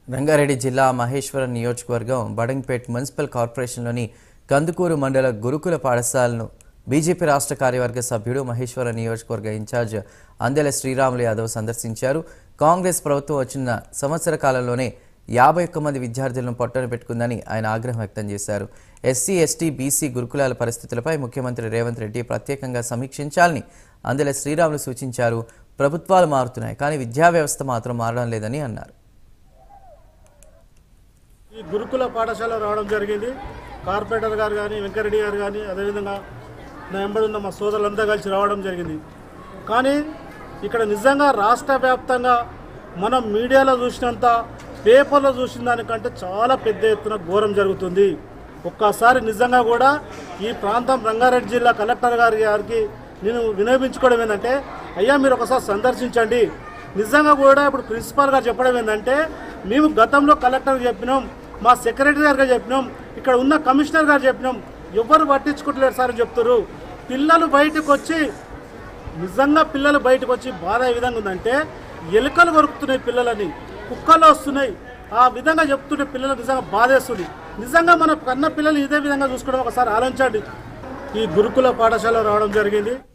రంగారెడ్డి జిల్లా మహేశ్వరం నియోజకవర్గం బడంగ్పేట్ మున్సిపల్ కార్పొరేషన్లోని కందుకూరు మండల గురుకుల పాఠశాలను బీజేపీ రాష్ట్ర కార్యవర్గ సభ్యుడు మహేశ్వర నియోజకవర్గ ఇన్ఛార్జ్ అందెల శ్రీరాములు యాదవ్ సందర్శించారు కాంగ్రెస్ ప్రభుత్వం వచ్చిన సంవత్సర కాలంలోనే యాభై ఒక్క మంది విద్యార్థులను పొట్టన పెట్టుకుందని ఆయన ఆగ్రహం వ్యక్తం చేశారు ఎస్సీ ఎస్టీ బీసీ గురుకులాల పరిస్థితులపై ముఖ్యమంత్రి రేవంత్ రెడ్డి ప్రత్యేకంగా సమీక్షించాలని అందెల శ్రీరాములు సూచించారు ప్రభుత్వాలు మారుతున్నాయి కానీ విద్యా వ్యవస్థ మాత్రం మారడం లేదని అన్నారు ఈ గురుకుల పాఠశాల రావడం జరిగింది కార్పొరేటర్ గారు కానీ వెంకరెడ్డి గారు కానీ అదేవిధంగా నా వెంబడి ఉన్న మా సోదరులంతా కలిసి రావడం జరిగింది కానీ ఇక్కడ నిజంగా రాష్ట్ర వ్యాప్తంగా మనం మీడియాలో చూసినంత పేపర్లో చూసిన దానికంటే చాలా పెద్ద ఎత్తున ఘోరం జరుగుతుంది ఒక్కసారి నిజంగా కూడా ఈ ప్రాంతం రంగారెడ్డి జిల్లా కలెక్టర్ గారి గారికి నేను వినియోగించుకోవడం ఏంటంటే అయ్యా మీరు ఒకసారి సందర్శించండి నిజంగా కూడా ఇప్పుడు ప్రిన్సిపాల్ గారు చెప్పడం ఏంటంటే మేము గతంలో కలెక్టర్ చెప్పినాం మా సెక్రటరీ గారు చెప్పినాం ఇక్కడ ఉన్న కమిషనర్ గారు చెప్పినాం ఎవరు పట్టించుకోవట్లేరు సార్ అని చెప్తారు పిల్లలు బయటకు వచ్చి నిజంగా పిల్లలు బయటకు వచ్చి బాధ ఏ విధంగా ఉందంటే ఎలుకలు కొరుకుతున్నాయి పిల్లలని కుక్కలు వస్తున్నాయి ఆ విధంగా చెప్తుంటే పిల్లలకు నిజంగా బాధేస్తుంది నిజంగా మన కన్న పిల్లలు ఇదే విధంగా చూసుకోవడం ఒకసారి ఆలోచించండి ఈ గురుకుల పాఠశాల రావడం జరిగింది